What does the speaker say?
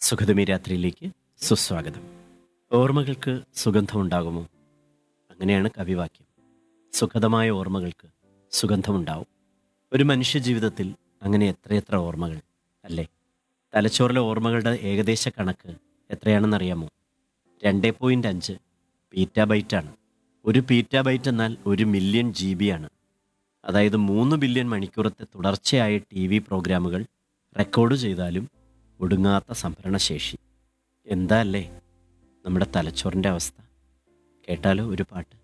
സുഗതമി രാത്രിയിലേക്ക് സുസ്വാഗതം ഓർമ്മകൾക്ക് സുഗന്ധമുണ്ടാകുമോ അങ്ങനെയാണ് കവിവാക്യം സുഖദമായ ഓർമ്മകൾക്ക് സുഗന്ധമുണ്ടാവും ഒരു മനുഷ്യ ജീവിതത്തിൽ അങ്ങനെ എത്രയെത്ര ഓർമ്മകൾ അല്ലേ തലച്ചോറിലെ ഓർമ്മകളുടെ ഏകദേശ കണക്ക് എത്രയാണെന്നറിയാമോ രണ്ട് പോയിൻ്റ് അഞ്ച് പീറ്റാബൈറ്റാണ് ഒരു പീറ്റാബൈറ്റ് എന്നാൽ ഒരു മില്യൺ ജി ബി ആണ് അതായത് മൂന്ന് ബില്യൺ മണിക്കൂറത്തെ തുടർച്ചയായ ടി വി പ്രോഗ്രാമുകൾ റെക്കോർഡ് ചെയ്താലും ഒടുങ്ങാത്ത സംഭരണശേഷി എന്താ അല്ലേ നമ്മുടെ തലച്ചോറിൻ്റെ അവസ്ഥ കേട്ടാലോ ഒരു പാട്ട്